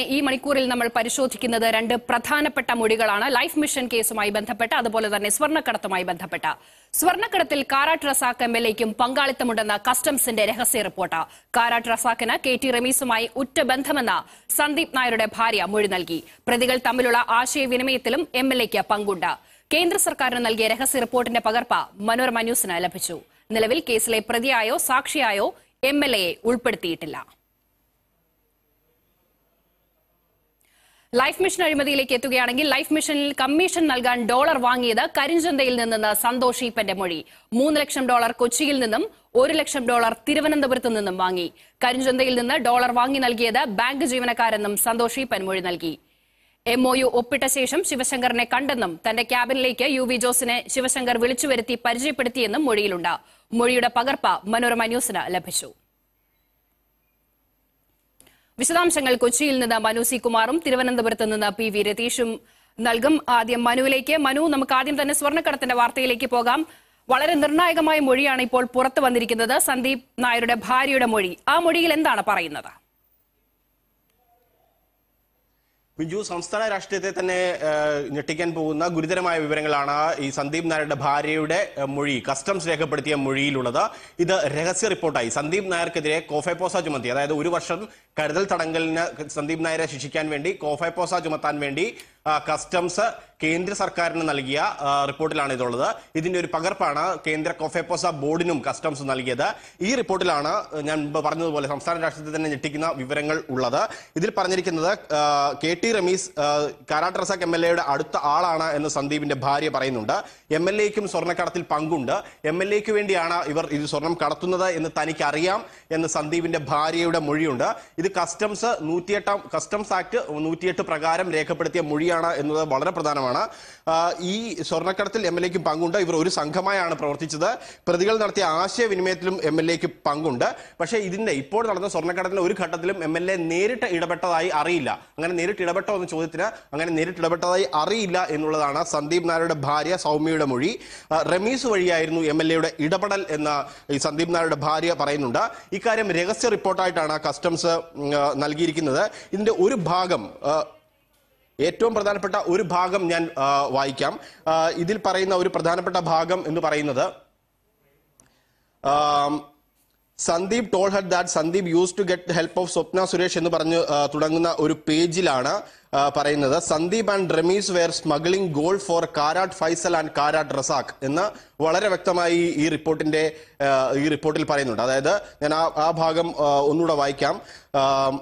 ഈ മണിക്കൂറിൽ നമ്മൾ പരിശോധിക്കുന്നത് രണ്ട് പ്രധാനപ്പെട്ട മൊഴികളാണ് ലൈഫ് മിഷൻ കേസുമായി ബന്ധപ്പെട്ട് അതുപോലെ തന്നെ സ്വർണ്ണക്കടത്തുമായി ബന്ധപ്പെട്ട സ്വർണ്ണക്കടത്തിൽ കാരാട്ട് റസാഖ് എം എൽ എക്കും പങ്കാളിത്തമുണ്ടെന്ന കസ്റ്റംസിന്റെ രഹസ്യ റിപ്പോർട്ട് കാരാട്ട് റസാഖിന് കെ ടി റമീസുമായി ഉറ്റ ബന്ധമെന്ന് സന്ദീപ് നായരുടെ ഭാര്യ മൊഴി നൽകി പ്രതികൾ തമ്മിലുള്ള ആശയവിനിമയത്തിലും എം എൽ എക്ക് പങ്കുണ്ട് കേന്ദ്ര സർക്കാരിന് നൽകിയ രഹസ്യ റിപ്പോർട്ടിന്റെ പകർപ്പ് മനോരമ ന്യൂസിന് ലഭിച്ചു നിലവിൽ കേസിലെ പ്രതിയായോ സാക്ഷിയായോ എം എൽ എയെ ഉൾപ്പെടുത്തിയിട്ടില്ല ലൈഫ് മിഷൻ അഴിമതിയിലേക്ക് എത്തുകയാണെങ്കിൽ ലൈഫ് മിഷനിൽ കമ്മീഷൻ നൽകാൻ ഡോളർ വാങ്ങിയത് കരിഞ്ചന്തയിൽ നിന്നെന്ന് സന്തോഷ് ഈപ്പന്റെ മൊഴി മൂന്ന് ലക്ഷം ഡോളർ കൊച്ചിയിൽ നിന്നും ഒരു ലക്ഷം ഡോളർ തിരുവനന്തപുരത്ത് നിന്നും വാങ്ങി കരിഞ്ചന്തയിൽ നിന്ന് ഡോളർ വാങ്ങി നൽകിയത് ബാങ്ക് ജീവനക്കാരെന്നും സന്തോഷ് ഈപ്പൻ മൊഴി നൽകി എം ഒ യു ഒപ്പിട്ട ശേഷം ശിവശങ്കറിനെ കണ്ടെന്നും തന്റെ ക്യാബിനിലേക്ക് യു വി ജോസിനെ ശിവശങ്കർ വിളിച്ചു വരുത്തി പരിചയപ്പെടുത്തിയെന്നും മൊഴിയിലുണ്ട് മൊഴിയുടെ പകർപ്പ് മനോരമ ന്യൂസിന് ലഭിച്ചു വിശദാംശങ്ങൾ കൊച്ചിയിൽ നിന്ന് മനു സി കുമാറും തിരുവനന്തപുരത്ത് നിന്ന് പി വി രതീഷും നൽകും ആദ്യം മനുവിലേക്ക് മനു നമുക്ക് ആദ്യം തന്നെ സ്വർണ്ണക്കടത്തിന്റെ വാർത്തയിലേക്ക് പോകാം വളരെ നിർണായകമായ മൊഴിയാണ് ഇപ്പോൾ പുറത്തു വന്നിരിക്കുന്നത് സന്ദീപ് നായരുടെ ഭാര്യയുടെ മൊഴി ആ മൊഴിയിൽ എന്താണ് പറയുന്നത് ബിജു സംസ്ഥാന രാഷ്ട്രീയത്തെ തന്നെ ഏഹ്, ഞെട്ടിക്കാൻ പോകുന്ന ഗുരുതരമായ വിവരങ്ങളാണ് ഈ സന്ദീപ് നായരുടെ ഭാര്യയുടെ ഏഹ്, മൊഴി കസ്റ്റംസ് രേഖപ്പെടുത്തിയ മൊഴിയിലുള്ളത് ഇത് രഹസ്യ റിപ്പോർട്ടായി സന്ദീപ് നായർക്കെതിരെ കോഫെപ്പോസ ചുമത്തി അതായത് ഒരു വർഷം കരുതൽ തടങ്കലിന് സന്ദീപ് നായരെ ശിക്ഷിക്കാൻ വേണ്ടി കോഫെപ്പോസ ചുമത്താൻ വേണ്ടി ആ, കസ്റ്റംസ് കേന്ദ്ര സർക്കാരിന് നൽകിയ ആ, റിപ്പോർട്ടിലാണ് ഇതുള്ളത് ഇതിന്റെ ഒരു പകർപ്പാണ് കേന്ദ്ര കോഫെപ്പോസ ബോർഡിനും കസ്റ്റംസ് നൽകിയത് ഈ റിപ്പോർട്ടിലാണ് ഞാൻ മുമ്പ് പറഞ്ഞതുപോലെ സംസ്ഥാന രാഷ്ട്രീയത്തിൽ തന്നെ ഞെട്ടിക്കുന്ന വിവരങ്ങൾ ഉള്ളത് ഇതിൽ പറഞ്ഞിരിക്കുന്നത് ആ, കെ ടി റമീസ് ആ, കാരാട്ട് റസാഖ് എം എൽ എയുടെ അടുത്ത ആളാണ് എന്ന് സന്ദീപിന്റെ ഭാര്യ പറയുന്നുണ്ട് എം എൽ എക്കും സ്വർണ്ണക്കടത്തിൽ പങ്കുണ്ട് എം എൽ എക്ക് വേണ്ടിയാണ് ഇവർ ഇത് സ്വർണം കടത്തുന്നത് എന്ന് തനിക്ക് അറിയാം എന്ന് സന്ദീപിന്റെ ഭാര്യയുടെ മൊഴിയുണ്ട് ഇത് കസ്റ്റംസ് നൂറ്റിയെട്ടാം കസ്റ്റംസ് ആക്ട് നൂറ്റിയെട്ട് പ്രകാരം രേഖപ്പെടുത്തിയ മൊഴിയാണ് എന്നത് വളരെ പ്രധാനമാണ് ആ, ഈ സ്വർണ്ണക്കടത്തിൽ എം എൽ എക്കും പങ്കുണ്ട് ഇവർ ഒരു സംഘമായാണ് പ്രവർത്തിച്ചത് പ്രതികൾ നടത്തിയ ആശയവിനിമയത്തിലും എം എൽ എക്ക് പങ്കുണ്ട് പക്ഷേ ഇതിന്റെ ഇപ്പോൾ നടന്ന സ്വർണ്ണക്കടത്തിന് ഒരു ഘട്ടത്തിലും എം എൽ എ നേരിട്ട് ഇടപെട്ടതായി അറിയില്ല അങ്ങനെ നേരിട്ട് ഇടപെട്ടോ എന്ന ചോദ്യത്തിന് അങ്ങനെ നേരിട്ട് ഇടപെട്ടതായി അറിയില്ല എന്നുള്ളതാണ് സന്ദീപ് നായരുടെ ഭാര്യ സൗമ്യയുടെ മൊഴി ആ, റമീസ് വഴിയായിരുന്നു എം എൽ എയുടെ ഇടപെടൽ എന്ന് ഈ സന്ദീപ് നായരുടെ ഭാര്യ പറയുന്നുണ്ട് ഇക്കാര്യം രഹസ്യ റിപ്പോർട്ടായിട്ടാണ് കസ്റ്റംസ് ഉം, ആ, നൽകിയിരിക്കുന്നത് ഇതിന്റെ ഒരു ഭാഗം ആ, ഏറ്റവും പ്രധാനപ്പെട്ട ഒരു ഭാഗം ഞാൻ ആ, വായിക്കാം ആ, ഇതിൽ പറയുന്ന ഒരു പ്രധാനപ്പെട്ട ഭാഗം എന്ന് പറയുന്നത് um, Sandeep told had that Sandeep use to get help of Swapna Suresh എന്ന് പറഞ്ഞ് ആ, തുടങ്ങുന്ന ഒരു പേജിലാണ് ആ, പറയുന്നത് Sandeep and Rameez were smuggling gold for Karat Faisal and Karat Razak എന്ന് വളരെ വ്യക്തമായി ഈ റിപ്പോർട്ടിന്റെ ആ, ഈ റിപ്പോർട്ടിൽ പറയുന്നുണ്ട് അതായത് ഞാൻ ആ ആ ഭാഗം ആ, ഒന്നുകൂടെ വായിക്കാം ആം,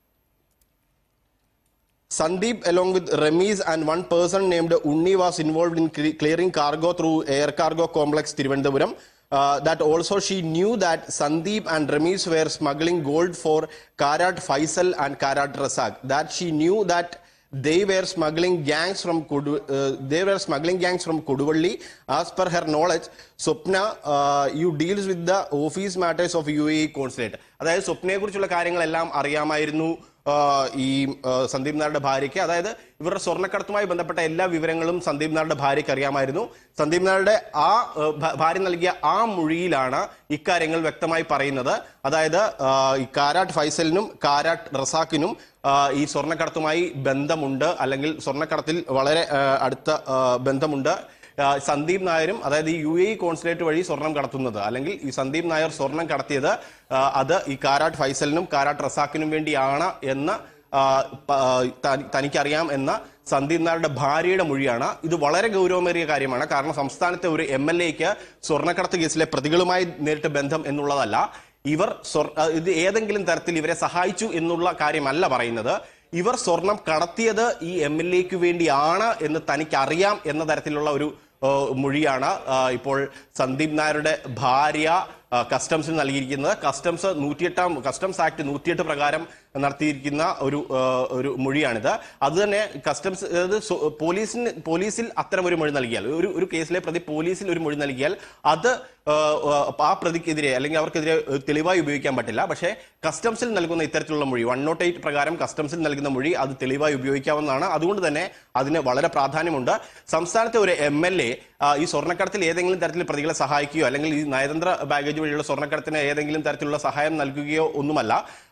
Sandeep, along with Ramiz and one person named Unni, was involved in cle- clearing cargo through Air Cargo Complex Thiruvananthapuram. Uh, that also she knew that Sandeep and Ramiz were smuggling gold for Karat Faisal and Karat Rasak. That she knew that they were smuggling gangs from Kudu, uh, they were smuggling gangs from Kuduvalli. As per her knowledge, Swapna, uh, you deals with the office matters of UAE consulate. അതായത് സ്വപ്നയെ കുറിച്ചുള്ള കാര്യങ്ങളെല്ലാം അറിയാമായിരുന്നു ആ, ഈ ആ, സന്ദീപ് നായരുടെ ഭാര്യയ്ക്ക് അതായത് ഇവരുടെ സ്വർണ്ണക്കടത്തുമായി ബന്ധപ്പെട്ട എല്ലാ വിവരങ്ങളും സന്ദീപ് നായരുടെ ഭാര്യയ്ക്ക് അറിയാമായിരുന്നു സന്ദീപ് നായരുടെ ആ ആ, ഭ- ഭാര്യ നൽകിയ ആ മൊഴിയിലാണ് ഇക്കാര്യങ്ങൾ വ്യക്തമായി പറയുന്നത് അതായത് ആ, ഈ കാരാട്ട് ഫൈസലിനും കാരാട്ട് റസാഖിനും ആ, ഈ സ്വർണ്ണക്കടത്തുമായി ബന്ധമുണ്ട് അല്ലെങ്കിൽ സ്വർണ്ണക്കടത്തിൽ വളരെ ആ, അടുത്ത ആ, ബന്ധമുണ്ട് ആ, സന്ദീപ് നായരും അതായത് ഈ യു എ കോൺസുലേറ്റ് വഴി സ്വർണം കടത്തുന്നത് അല്ലെങ്കിൽ ഈ സന്ദീപ് നായർ സ്വർണം കടത്തിയത് ആ, അത് ഈ കാരാട്ട് ഫൈസലിനും കാരാട്ട് റസാഖിനും വേണ്ടിയാണ് എന്ന് ആ, പ- ആ, ത- തനിക്കറിയാം എന്ന സന്ദീപ് നായരുടെ ഭാര്യയുടെ മൊഴിയാണ് ഇത് വളരെ ഗൗരവമേറിയ കാര്യമാണ് കാരണം സംസ്ഥാനത്തെ ഒരു എം എൽ എക്ക് സ്വർണ്ണക്കടത്ത് കേസിലെ പ്രതികളുമായി നേരിട്ട് ബന്ധം എന്നുള്ളതല്ല ഇവർ സ്വർ- ആ, ഇത് ഏതെങ്കിലും തരത്തിൽ ഇവരെ സഹായിച്ചു എന്നുള്ള കാര്യമല്ല പറയുന്നത് ഇവർ സ്വർണം കടത്തിയത് ഈ എം എൽ എക്ക് വേണ്ടിയാണ് എന്ന് തനിക്കറിയാം എന്ന തരത്തിലുള്ള ഒരു ആ, മൊഴിയാണ് ആ, ഇപ്പോൾ സന്ദീപ് നായരുടെ ഭാര്യ ആ, കസ്റ്റംസിന് നൽകിയിരിക്കുന്നത് കസ്റ്റംസ് നൂറ്റിയെട്ടാം കസ്റ്റംസ് ആക്ട് നൂറ്റിയെട്ട് പ്രകാരം നടത്തിയിരിക്കുന്ന ഒരു ആ, ഒരു മൊഴിയാണിത് അത് തന്നെ കസ്റ്റംസ് അതായത് സോ- പോലീസിന് പോലീസിൽ അത്തരം ഒരു മൊഴി നൽകിയാൽ ഒരു ഒരു കേസിലെ പ്രതി പോലീസിൽ ഒരു മൊഴി നൽകിയാൽ അത് ആ, ആ പ്രതിക്കെതിരെ അല്ലെങ്കിൽ അവർക്കെതിരെ തെളിവായി ഉപയോഗിക്കാൻ പറ്റില്ല പക്ഷേ കസ്റ്റംസിൽ നൽകുന്ന ഇത്തരത്തിലുള്ള മൊഴി വൺ നോട്ട് എയ്റ്റ് പ്രകാരം കസ്റ്റംസിൽ നൽകുന്ന മൊഴി അത് തെളിവായി ഉപയോഗിക്കാവുന്നതാണ് അതുകൊണ്ട് തന്നെ അതിന് വളരെ പ്രാധാന്യമുണ്ട് സംസ്ഥാനത്തെ ഒരു എം എൽ എ ഈ സ്വർണ്ണക്കടത്തിൽ ഏതെങ്കിലും തരത്തിൽ പ്രതികളെ സഹായിക്കുകയോ അല്ലെങ്കിൽ ഈ നയതന്ത്ര ബാഗേജ് വഴിയുള്ള സ്വർണ്ണക്കടത്തിന് ഏതെങ്കിലും തരത്തിലുള്ള സഹായം നൽകുകയോ ഒന്നുമല്ല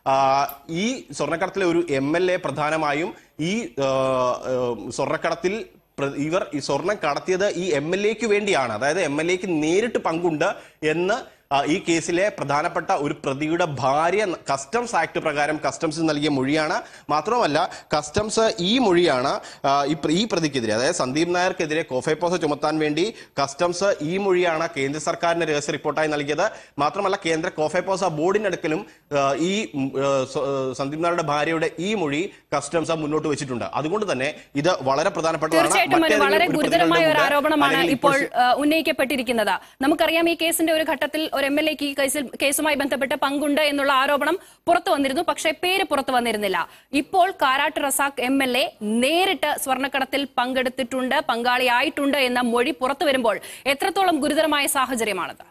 ആ, ഈ സ്വർണ്ണക്കടത്തിലെ ഒരു എം എൽ എ പ്രധാനമായും ഈ ആ, ആ, സ്വർണ്ണക്കടത്തിൽ പ്ര- ഇവർ ഈ സ്വർണം കടത്തിയത് ഈ എം എൽ എക്ക് വേണ്ടിയാണ് അതായത് എം എൽ എക്ക് നേരിട്ട് പങ്കുണ്ട് എന്ന് ആ, ഈ കേസിലെ പ്രധാനപ്പെട്ട ഒരു പ്രതിയുടെ ഭാര്യ കസ്റ്റംസ് ആക്ട് പ്രകാരം കസ്റ്റംസ് നൽകിയ മൊഴിയാണ് മാത്രമല്ല കസ്റ്റംസ് ഈ മൊഴിയാണ് ആ, ഈ പ്ര- ഈ പ്രതിക്കെതിരെ അതായത് സന്ദീപ് നായർക്കെതിരെ കോഫേപ്പോസ ചുമത്താൻ വേണ്ടി കസ്റ്റംസ് ഈ മൊഴിയാണ് കേന്ദ്ര സർക്കാരിന് രഹസ്യ റിപ്പോർട്ടായി നൽകിയത് മാത്രമല്ല കേന്ദ്ര കോഫേപ്പോസ ബോർഡിനടുക്കലും ആ, ഈ ഉം, ആ, സ- ആ, സന്ദീപ് നായരുടെ ഭാര്യയുടെ ഈ മൊഴി കസ്റ്റംസ് മുന്നോട്ട് വെച്ചിട്ടുണ്ട് അതുകൊണ്ട് തന്നെ ഇത് വളരെ പ്രധാനപ്പെട്ടതാണ് തീർച്ചയായിട്ടും മനു മറ്റേതെങ്കിലും വളരെ ഒരു ഗുരുതരമായ ഒരു പ്രതികളുടെ മുമ്പ് ആരോപണമാണ് അല്ലെങ്കിൽ ഇപ്പോൾ ഇപ്പോൾ ആ, ഉന്നയിക്കപ്പെട്ടിരിക്കുന്നത് നമുക്കറിയാം ഈ കേസിന്റെ ഒരു ഘട്ടത്തിൽ ഒരു എം എൽ എക്ക് ഈ കേസിൽ കേസുമായി ബന്ധപ്പെട്ട് പങ്കുണ്ട് എന്നുള്ള ആരോപണം പുറത്തു വന്നിരുന്നു പക്ഷേ പേര് പുറത്തു വന്നിരുന്നില്ല ഇപ്പോൾ Karat Razak M L A നേരിട്ട് സ്വർണ്ണക്കടത്തിൽ പങ്കെടുത്തിട്ടുണ്ട് പങ്കാളിയായിട്ടുണ്ട് എന്ന മൊഴി പുറത്തു വരുമ്പോൾ എത്രത്തോളം ഗുരുതരമായ സാഹചര്യമാണത്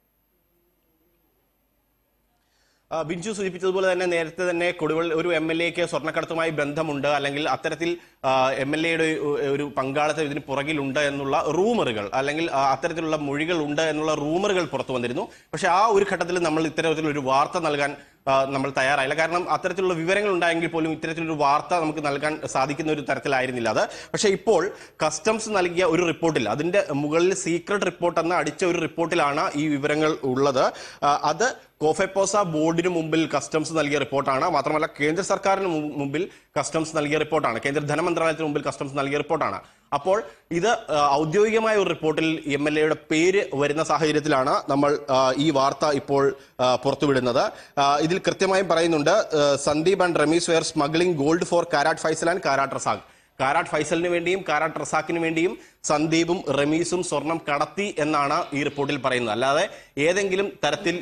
ആ, ബിഞ്ചു സൂചിപ്പിച്ചതുപോലെ തന്നെ നേരത്തെ തന്നെ കൊടുവൾ ഒരു എം എൽ എക്ക് സ്വർണ്ണക്കടത്തുമായി ബന്ധമുണ്ട് അല്ലെങ്കിൽ അത്തരത്തിൽ എം എൽ എയുടെ ഒരു പങ്കാളിത്തം ഇതിന് പുറകിലുണ്ട് എന്നുള്ള റൂമറുകൾ അല്ലെങ്കിൽ ആ, അത്തരത്തിലുള്ള മൊഴികൾ ഉണ്ട് എന്നുള്ള റൂമറുകൾ പുറത്തു വന്നിരുന്നു പക്ഷെ ആ ഒരു ഘട്ടത്തിൽ നമ്മൾ ഇത്തരത്തിലുള്ള ഒരു വാർത്ത നൽകാൻ ആ, നമ്മൾ തയ്യാറായില്ല കാരണം അത്തരത്തിലുള്ള വിവരങ്ങൾ ഉണ്ടായെങ്കിൽ പോലും ഇത്തരത്തിലൊരു വാർത്ത നമുക്ക് നൽകാൻ സാധിക്കുന്ന ഒരു തരത്തിലായിരുന്നില്ല അത് പക്ഷെ ഇപ്പോൾ കസ്റ്റംസ് നൽകിയ ഒരു റിപ്പോർട്ടിൽ അതിന്റെ മുകളിൽ സീക്രട്ട് റിപ്പോർട്ട് എന്ന അടിച്ച ഒരു റിപ്പോർട്ടിലാണ് ഈ വിവരങ്ങൾ ഉള്ളത് ആ, അത് കോഫെപ്പോസ ബോർഡിന് മുമ്പിൽ കസ്റ്റംസ് നൽകിയ റിപ്പോർട്ടാണ് മാത്രമല്ല കേന്ദ്ര സർക്കാരിന് മു- മുമ്പിൽ കസ്റ്റംസ് നൽകിയ റിപ്പോർട്ടാണ് കേന്ദ്ര ധനമന്ത്രാലയത്തിന് മുമ്പിൽ കസ്റ്റംസ് നൽകിയ റിപ്പോർട്ടാണ് അപ്പോൾ ഇത് ആ, ഔദ്യോഗികമായ ഒരു റിപ്പോർട്ടിൽ എം എൽ എയുടെ പേര് വരുന്ന സാഹചര്യത്തിലാണ് നമ്മൾ ആ, ഈ വാർത്ത ഇപ്പോൾ ആ, പുറത്തുവിടുന്നത് ആ, ഇതിൽ കൃത്യമായും പറയുന്നുണ്ട് ആ, Sandeep and Rameez were smuggling gold for Karat Faisal and Karat Razak Karat ഫൈസലിന് വേണ്ടിയും കാരാട്ട് റസാഖിന് വേണ്ടിയും സന്ദീപും റമീസും സ്വർണം കടത്തി എന്നാണ് ഈ റിപ്പോർട്ടിൽ പറയുന്നത് അല്ലാതെ ഏതെങ്കിലും തരത്തിൽ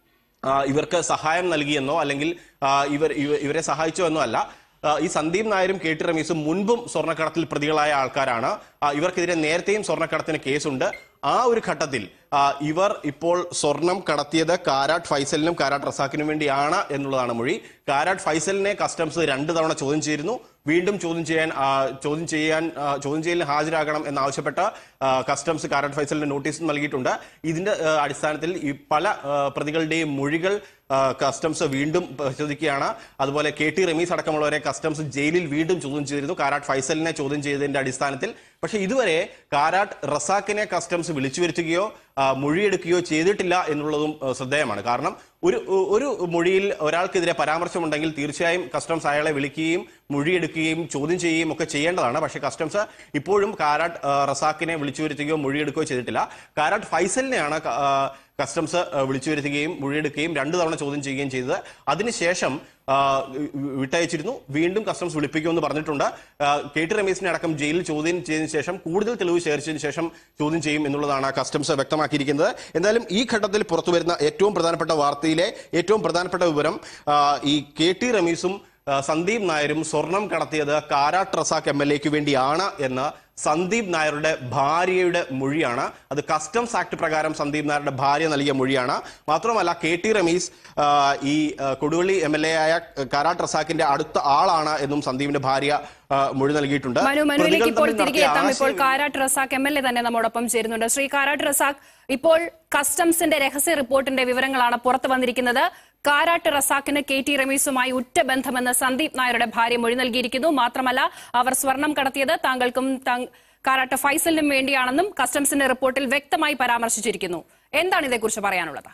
ആ, ഇവർക്ക് സഹായം നൽകിയെന്നോ അല്ലെങ്കിൽ ആ, ഇവർ ഇവ- ഇവരെ സഹായിച്ചോ എന്നോ അല്ല ആ, ഈ സന്ദീപ് നായരും കെ ടി റമീസും മുൻപും സ്വർണ്ണക്കടത്തിൽ പ്രതികളായ ആൾക്കാരാണ് ആ, ഇവർക്കെതിരെ നേരത്തെയും സ്വർണ്ണക്കടത്തിന് കേസുണ്ട് ആ ഒരു ഘട്ടത്തിൽ ആ, ഇവർ ഇപ്പോൾ സ്വർണം കടത്തിയത് കാരാട്ട് ഫൈസലിനും കാരാട്ട് റസാഖിനും വേണ്ടിയാണ് എന്നുള്ളതാണ് മൊഴി കാരാട്ട് ഫൈസലിനെ കസ്റ്റംസ് രണ്ട് തവണ ചോദ്യം ചെയ്തിരുന്നു വീണ്ടും ചോദ്യം ചെയ്യാൻ ആ, ചോദ്യം ചെയ്യാൻ ആ, ചോദ്യം ചെയ്യലിന് ഹാജരാകണം എന്നാവശ്യപ്പെട്ട് ആ, കസ്റ്റംസ് കാരാട്ട് ഫൈസലിന് നോട്ടീസ് നൽകിയിട്ടുണ്ട് ഇതിന്റെ ആ, അടിസ്ഥാനത്തിൽ ഈ പല ആ, പ്രതികളുടെയും മൊഴികൾ ആ, കസ്റ്റംസ് വീണ്ടും പരിശോധിക്കുകയാണ് അതുപോലെ കെ ടി റമീസ് അടക്കമുള്ളവരെ കസ്റ്റംസ് ജയിലിൽ വീണ്ടും ചോദ്യം ചെയ്തിരുന്നു കാരാട്ട് ഫൈസലിനെ ചോദ്യം ചെയ്തതിന്റെ അടിസ്ഥാനത്തിൽ പക്ഷേ ഇതുവരെ കാരാട്ട് റസാക്കിനെ കസ്റ്റംസ് വിളിച്ചു വരുത്തുകയോ ആ, മൊഴിയെടുക്കുകയോ ചെയ്തിട്ടില്ല എന്നുള്ളതും ആ, ശ്രദ്ധേയമാണ് കാരണം ഒരു ഒരു മൊഴിയിൽ ഒരാൾക്കെതിരെ പരാമർശമുണ്ടെങ്കിൽ തീർച്ചയായും കസ്റ്റംസ് അയാളെ വിളിക്കുകയും മൊഴിയെടുക്കുകയും ചോദ്യം ചെയ്യുകയും ഒക്കെ ചെയ്യേണ്ടതാണ് പക്ഷേ കസ്റ്റംസ് ഇപ്പോഴും കാരാട്ട് ആ, റസാക്കിനെ വിളിച്ചു വരുത്തുകയോ മൊഴിയെടുക്കുകയോ ചെയ്തിട്ടില്ല കാരാട്ട് ഫൈസലിനെയാണ് ക- ആ, കസ്റ്റംസ് ആ, വിളിച്ചു വരുത്തുകയും മൊഴിയെടുക്കുകയും രണ്ടു തവണ ചോദ്യം ചെയ്യുകയും ചെയ്തത് അതിനുശേഷം ആ, വി- വിട്ടയച്ചിരുന്നു വീണ്ടും കസ്റ്റംസ് വിളിപ്പിക്കുമെന്ന് പറഞ്ഞിട്ടുണ്ട് ആ, കെ ടി രമേശിനെ അടക്കം ജയിലിൽ ചോദ്യം ചെയ്തതിനു ശേഷം കൂടുതൽ തെളിവ് ശേഖരിച്ചതിന് ശേഷം ചോദ്യം ചെയ്യും എന്നുള്ളതാണ് കസ്റ്റംസ് വ്യക്തമാക്കിയിരിക്കുന്നത് എന്തായാലും ഈ ഘട്ടത്തിൽ പുറത്തുവരുന്ന ഏറ്റവും പ്രധാനപ്പെട്ട വാർത്തയിലെ ഏറ്റവും പ്രധാനപ്പെട്ട വിവരം ആ, ഈ കെ ടി റമീസും ആ, സന്ദീപ് നായരും സ്വർണം കടത്തിയത് കാരാട്ട് റസാഖ് എം എൽ എക്ക് വേണ്ടിയാണ് എന്ന് സന്ദീപ് നായരുടെ ഭാര്യയുടെ മൊഴിയാണ് അത് കസ്റ്റംസ് ആക്ട് പ്രകാരം സന്ദീപ് നായരുടെ ഭാര്യ നൽകിയ മൊഴിയാണ് മാത്രമല്ല കെ ടി റമീസ് ആ, ഈ ആ, കൊടുവള്ളി എം എൽ എ ആയ കാരാട്ട് റസാഖിന്റെ അടുത്ത ആളാണ് എന്നും സന്ദീപിന്റെ ഭാര്യ ആ, മൊഴി നൽകിയിട്ടുണ്ട് മനു മനുവിലേക്ക് പ്രതികൾ ഇപ്പോൾ തമ്മിൽ തിരികെ നടത്തിയ എത്താം ഇപ്പോൾ ആശയവിനിമയം- Karat Razak M L A തന്നെ നമ്മോടൊപ്പം ചേരുന്നുണ്ട് ശ്രീ കാരാട്ട് റസാഖ് ഇപ്പോൾ കസ്റ്റംസിന്റെ രഹസ്യ റിപ്പോർട്ടിന്റെ വിവരങ്ങളാണ് പുറത്തു വന്നിരിക്കുന്നത് കാരാട്ട് റസാഖിന് കെ ടി റമീസുമായി ഉറ്റ ബന്ധമെന്ന് സന്ദീപ് നായരുടെ ഭാര്യ മൊഴി നൽകിയിരിക്കുന്നു മാത്രമല്ല അവർ സ്വർണം കടത്തിയത് താങ്കൾക്കും താങ്ക- കാരാട്ട് ഫൈസലിനും വേണ്ടിയാണെന്നും കസ്റ്റംസിന്റെ റിപ്പോർട്ടിൽ വ്യക്തമായി പരാമർശിച്ചിരിക്കുന്നു എന്താണ് ഇതേക്കുറിച്ച് പറയാനുള്ളത്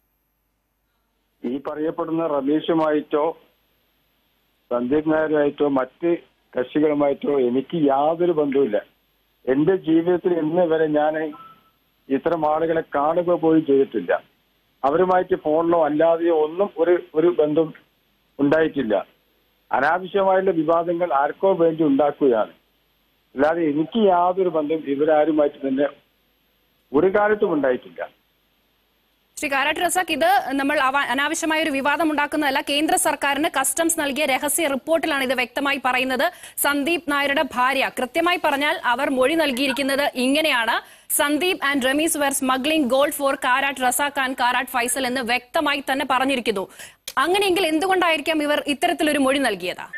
ഈ പറയപ്പെടുന്ന റമീഷുമായിട്ടോ സന്ദീപ് നായരുമായിട്ടോ മറ്റ് കക്ഷികളുമായിട്ടോ എനിക്ക് യാതൊരു ബന്ധവുമില്ല എന്റെ ജീവിതത്തിൽ ഇന്ന് വരെ ഞാൻ ഇത്തരം ആളുകളെ കാണുക പോലും ചെയ്തിട്ടില്ല അവരുമായിട്ട് ഫോണിലോ അല്ലാതെയോ ഒന്നും ഒരു ഒരു ബന്ധം ഉണ്ടായിട്ടില്ല അനാവശ്യമായുള്ള വിവാദങ്ങൾ ആർക്കോ വേണ്ടി ഉണ്ടാക്കുകയാണ് അല്ലാതെ എനിക്ക് യാതൊരു ബന്ധം ഇവരാരുമായിട്ട് തന്നെ ഒരു കാലത്തും ഉണ്ടായിട്ടില്ല ശ്രീ കാരാട്ട് റസാഖ് ഇത് നമ്മൾ അവ- അനാവശ്യമായ ഒരു വിവാദം ഉണ്ടാക്കുന്നതല്ല കേന്ദ്ര സർക്കാരിന് കസ്റ്റംസ് നൽകിയ രഹസ്യ റിപ്പോർട്ടിലാണ് ഇത് വ്യക്തമായി പറയുന്നത് സന്ദീപ് നായരുടെ ഭാര്യ കൃത്യമായി പറഞ്ഞാൽ അവർ മൊഴി നൽകിയിരിക്കുന്നത് ഇങ്ങനെയാണ് Sandeep and Rameez were smuggling gold for Karat Razak and Karat Faisal എന്ന് വ്യക്തമായി തന്നെ പറഞ്ഞിരിക്കുന്നു അങ്ങനെയെങ്കിൽ എന്തുകൊണ്ടായിരിക്കാം ഇവർ ഇത്തരത്തിലൊരു മൊഴി നൽകിയത്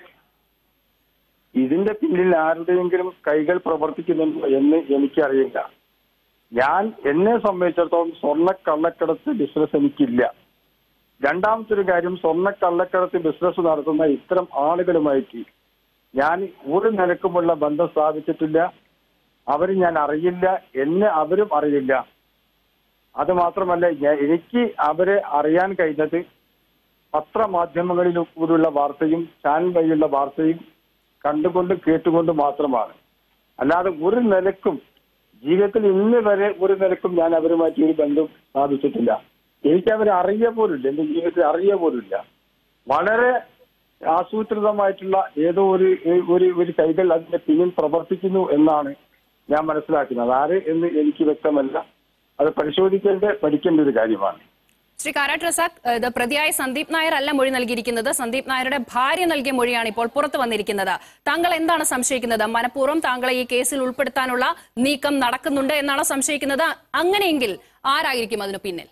ഇതിന്റെ പിന്നിൽ ആരുടെയെങ്കിലും കൈകൾ പ്രവർത്തിക്കുന്നുണ്ടോ എന്ന് എനിക്കറിയില്ല ഞാൻ എന്നെ സംബന്ധിച്ചിടത്തോളം സ്വർണ്ണ കള്ളക്കടത്ത് ബിസിനസ് എനിക്കില്ല രണ്ടാമത്തെ ഒരു കാര്യം സ്വർണ്ണ കള്ളക്കടത്ത് ബിസിനസ് നടത്തുന്ന ഇത്തരം ആളുകളുമായിട്ട് ഞാൻ ഒരു നിലക്കുമുള്ള ബന്ധം സ്ഥാപിച്ചിട്ടില്ല അവർ ഞാൻ അറിയില്ല എന്നെ അവരും അറിയില്ല അത് മാത്രമല്ല ഞാൻ- എനിക്ക് അവരെ അറിയാൻ കഴിഞ്ഞത് പത്രമാധ്യമങ്ങളിലൂടെയുള്ള വാർത്തയും ചാനൽ വഴിയുള്ള വാർത്തയും കണ്ടുകൊണ്ട് കേട്ടുകൊണ്ട് മാത്രമാണ് അല്ലാതെ ഒരു നിലക്കും ജീവിതത്തിൽ ഇന്ന് വരെ ഒരു നിലക്കും ഞാൻ അവരുമായിട്ട് ഒരു ബന്ധം സ്ഥാപിച്ചിട്ടില്ല എനിക്ക് അവരെ അറിയ പോലുമില്ല എന്റെ ജീവിതത്തിൽ അറിയ പോലുമില്ല വളരെ ആസൂത്രിതമായിട്ടുള്ള ഏതോ ഒരു ഒരു ഒരു കൈകൾ അതിന്റെ പിന്നിൽ പ്രവർത്തിക്കുന്നു എന്നാണ് ഞാൻ മനസ്സിലാക്കുന്നത് ആര് എന്ന് എനിക്ക് വ്യക്തമല്ല അത് പരിശോധിക്കേണ്ട പഠിക്കേണ്ട ഒരു കാര്യമാണ് ശ്രീ കാരാട്ട് റസാഖ് ഇത് പ്രതിയായ സന്ദീപ് നായർ അല്ല മൊഴി നൽകിയിരിക്കുന്നത് സന്ദീപ് നായരുടെ ഭാര്യ നൽകിയ മൊഴിയാണ് ഇപ്പോൾ പുറത്തു വന്നിരിക്കുന്നത് താങ്കൾ എന്താണ് സംശയിക്കുന്നത് മനഃപൂർവ്വം താങ്കളെ ഈ കേസിൽ ഉൾപ്പെടുത്താനുള്ള നീക്കം നടക്കുന്നുണ്ട് എന്നാണ് സംശയിക്കുന്നത് അങ്ങനെയെങ്കിൽ ആരായിരിക്കും അതിനു പിന്നിൽ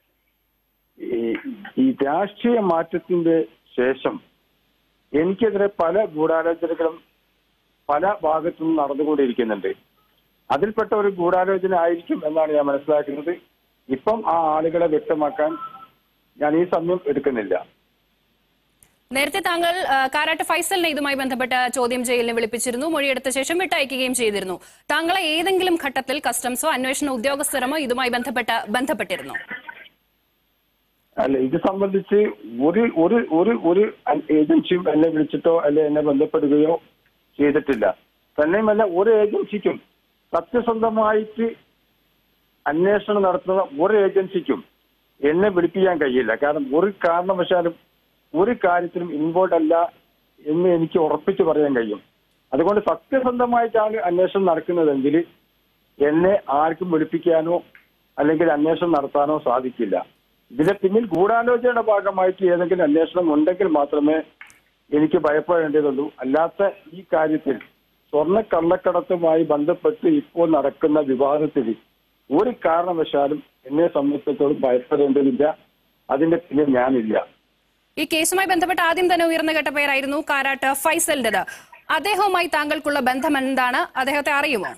ഈ- ഈ രാഷ്ട്രീയ മാറ്റത്തിന്റെ ശേഷം എനിക്കെതിരെ പല ഗൂഢാലോചനകളും പല ഭാഗത്തുനിന്നും നടന്നുകൊണ്ടിരിക്കുന്നുണ്ട് അതിൽപ്പെട്ട ഒരു ഗൂഢാലോചന ആയിരിക്കും എന്നാണ് ഞാൻ മനസ്സിലാക്കുന്നത് ഇപ്പം ആ ആളുകളെ വ്യക്തമാക്കാൻ ഞാൻ ഈ സമയം എടുക്കുന്നില്ല നേരത്തെ താങ്കൾ ആ, കാരാട്ട് ഫൈസലിനെ ഇതുമായി ബന്ധപ്പെട്ട ചോദ്യം ചെയ്യലിന് വിളിപ്പിച്ചിരുന്നു മൊഴിയെടുത്ത ശേഷം വിട്ടയക്കുകയും ചെയ്തിരുന്നു താങ്കളെ ഏതെങ്കിലും ഘട്ടത്തിൽ കസ്റ്റംസോ അന്വേഷണ ഉദ്യോഗസ്ഥരമോ ഇതുമായി ബന്ധപ്പെട്ട ബന്ധപ്പെട്ടിരുന്നു അല്ല ഇത് സംബന്ധിച്ച് ഒരു ഒരു ഒരു ഒരു ഏജൻസിയും എന്നെ വിളിച്ചിട്ടോ അല്ലെ എന്നെ ബന്ധപ്പെടുകയോ ചെയ്തിട്ടില്ല തന്നെയുമല്ല ഒരു ഏജൻസിക്കും സത്യസന്ധമായിട്ട് അന്വേഷണം നടത്തുന്ന ഒരു ഏജൻസിക്കും എന്നെ വിളിപ്പിക്കാൻ കഴിയില്ല കാരണം ഒരു കാരണവശാലും ഒരു കാര്യത്തിലും ഇൻവോൾവ് അല്ല എന്ന് എനിക്ക് ഉറപ്പിച്ച് പറയാൻ കഴിയും അതുകൊണ്ട് സത്യസന്ധമായിട്ടാണ് അന്വേഷണം നടക്കുന്നതെങ്കിൽ എന്നെ ആർക്കും വിളിപ്പിക്കാനോ അല്ലെങ്കിൽ അന്വേഷണം നടത്താനോ സാധിക്കില്ല ഇതിന്റെ പിന്നിൽ ഗൂഢാലോചനയുടെ ഭാഗമായിട്ട് ഏതെങ്കിലും അന്വേഷണം ഉണ്ടെങ്കിൽ മാത്രമേ എനിക്ക് ഭയപ്പെടേണ്ടതുള്ളൂ അല്ലാത്ത ഈ കാര്യത്തിൽ സ്വർണ്ണ കള്ളക്കടത്തുമായി ബന്ധപ്പെട്ട് ഇപ്പോൾ നടക്കുന്ന വിവാദത്തിൽ ഒരു കാരണവശാലും എന്നെ സംബന്ധിച്ചിടത്തോളം ഭയപ്പെടേണ്ടതില്ല അതിന്റെ പിന്നിൽ ഞാനില്ല ഈ കേസുമായി ബന്ധപ്പെട്ട് ആദ്യം തന്നെ ഉയർന്നു കേട്ട പേരായിരുന്നു കാരാട്ട് ഫൈസലിന്റേത് അദ്ദേഹവുമായി താങ്കൾക്കുള്ള ബന്ധം എന്താണ് അദ്ദേഹത്തെ അറിയുമോ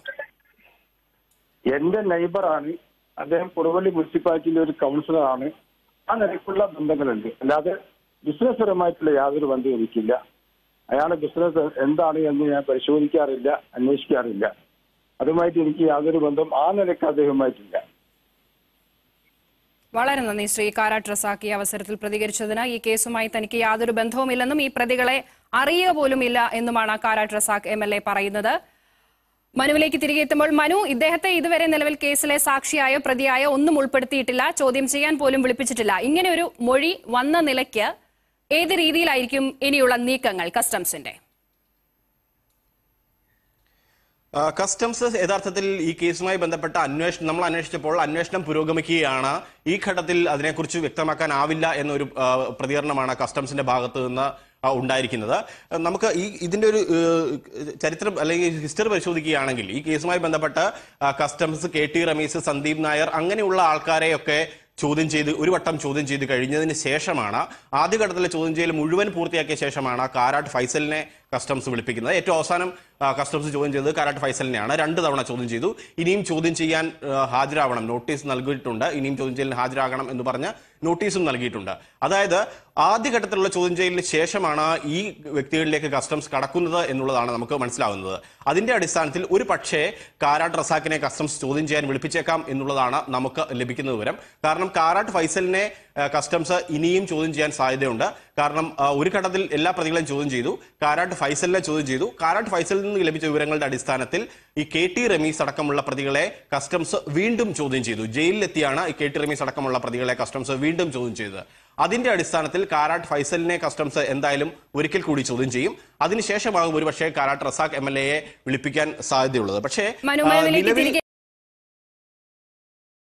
എന്റെ നൈബറാണ് അദ്ദേഹം കൊടുവള്ളി മുനിസിപ്പാലിറ്റിയിലെ ഒരു കൗൺസിലറാണ് ആ നിലയ്ക്കുള്ള ബന്ധങ്ങളുണ്ട് അല്ലാതെ ബിസിനസ് പരമായിട്ടുള്ള യാതൊരു ബന്ധവും എനിക്കില്ല അയാളുടെ ബിസിനസ് എന്താണ് എന്ന് ഞാൻ പരിശോധിക്കാറില്ല അന്വേഷിക്കാറില്ല അതുമായിട്ട് എനിക്ക് യാതൊരു ബന്ധം ആ നിലയ്ക്ക് അദ്ദേഹവുമായിട്ടില്ല വളരെ നന്ദി ശ്രീ കാരാട്ട് റസാഖ് ഈ അവസരത്തിൽ പ്രതികരിച്ചതിന് ഈ കേസുമായി തനിക്ക് യാതൊരു ബന്ധവുമില്ലെന്നും ഈ പ്രതികളെ അറിയുക പോലുമില്ല എന്നുമാണ് Karat Razak M L A പറയുന്നത് മനുവിലേക്ക് തിരികെ എത്തുമ്പോൾ മനു ഇദ്ദേഹത്തെ ഇതുവരെ നിലവിൽ കേസിലെ സാക്ഷിയായോ പ്രതിയായോ ഒന്നും ഉൾപ്പെടുത്തിയിട്ടില്ല ചോദ്യം ചെയ്യാൻ പോലും വിളിപ്പിച്ചിട്ടില്ല ഇങ്ങനെ ഒരു മൊഴി വന്ന നിലയ്ക്ക് ഏത് രീതിയിലായിരിക്കും ഇനിയുള്ള നീക്കങ്ങൾ കസ്റ്റംസിന്റെ ആ, കസ്റ്റംസ് യഥാർത്ഥത്തിൽ ഈ കേസുമായി ബന്ധപ്പെട്ട അന്വേഷണം നമ്മൾ അന്വേഷിച്ചപ്പോൾ അന്വേഷണം പുരോഗമിക്കുകയാണ് ഈ ഘട്ടത്തിൽ അതിനെക്കുറിച്ച് വ്യക്തമാക്കാനാവില്ല എന്നൊരു ആ, പ്രതികരണമാണ് കസ്റ്റംസിന്റെ ഭാഗത്ത് നിന്ന് ആ, ഉണ്ടായിരിക്കുന്നത് നമുക്ക് ഈ ഇതിന്റെ ഒരു ഏഹ്, ചരിത്രം അല്ലെങ്കിൽ ഹിസ്റ്ററി പരിശോധിക്കുകയാണെങ്കിൽ ഈ കേസുമായി ബന്ധപ്പെട്ട് ആ, customs K T Rameez Sandeep Nair അങ്ങനെയുള്ള ആൾക്കാരെയൊക്കെ ചോദ്യം ചെയ്ത് ഒരു വട്ടം ചോദ്യം ചെയ്ത് കഴിഞ്ഞതിന് ശേഷമാണ് ആദ്യഘട്ടത്തിലെ ചോദ്യം ചെയ്യൽ മുഴുവൻ പൂർത്തിയാക്കിയ ശേഷമാണ് കാരാട്ട് ഫൈസലിനെ കസ്റ്റംസ് വിളിപ്പിക്കുന്നത് ഏറ്റവും അവസാനം ആ, കസ്റ്റംസ് ചോദ്യം ചെയ്തത് കാരാട്ട് ഫൈസലിനെയാണ് രണ്ട് തവണ ചോദ്യം ചെയ്തു ഇനിയും ചോദ്യം ചെയ്യാൻ ആ, ഹാജരാവണം നോട്ടീസ് നൽകിയിട്ടുണ്ട് ഇനിയും ചോദ്യം ചെയ്യലിന് ഹാജരാകണം എന്ന് പറഞ്ഞ് നോട്ടീസും നൽകിയിട്ടുണ്ട് അതായത് ആദ്യഘട്ടത്തിലുള്ള ചോദ്യം ചെയ്യലിന് ശേഷമാണ് ഈ വ്യക്തികളിലേക്ക് കസ്റ്റംസ് കടക്കുന്നത് എന്നുള്ളതാണ് നമുക്ക് മനസ്സിലാവുന്നത് അതിന്റെ അടിസ്ഥാനത്തിൽ ഒരു പക്ഷേ കാരാട്ട് റസാക്കിനെ കസ്റ്റംസ് ചോദ്യം ചെയ്യാൻ വിളിപ്പിച്ചേക്കാം എന്നുള്ളതാണ് നമുക്ക് ലഭിക്കുന്ന വിവരം കാരണം കാരാട്ട് ഫൈസലിനെ ആ, കസ്റ്റംസ് ഇനിയും ചോദ്യം ചെയ്യാൻ സാധ്യതയുണ്ട് കാരണം ആ, ഒരു ഘട്ടത്തിൽ എല്ലാ പ്രതികളെയും ചോദ്യം ചെയ്തു കാരാട്ട് ഫൈസലിനെ ചോദ്യം ചെയ്തു കാരാട്ട് ഫൈസലിൽ നിന്ന് ലഭിച്ച വിവരങ്ങളുടെ അടിസ്ഥാനത്തിൽ ഈ കെ ടി റമീസ് അടക്കമുള്ള പ്രതികളെ കസ്റ്റംസ് വീണ്ടും ചോദ്യം ചെയ്തു ജയിലിലെത്തിയാണ് ഈ കെ ടി റമീസ് അടക്കമുള്ള പ്രതികളെ കസ്റ്റംസ് വീണ്ടും ചോദ്യം ചെയ്തത് അതിന്റെ അടിസ്ഥാനത്തിൽ കാരാട്ട് ഫൈസലിനെ കസ്റ്റംസ് എന്തായാലും ഒരിക്കൽ കൂടി ചോദ്യം ചെയ്യും അതിനുശേഷമാകും ഒരുപക്ഷേ കാരാട്ട് റസാഖ് എം എൽ എയെ വിളിപ്പിക്കാൻ സാധ്യതയുള്ളത് പക്ഷേ മനു ആ, മനുവിലേക്ക് നിലവിൽ തിരികെ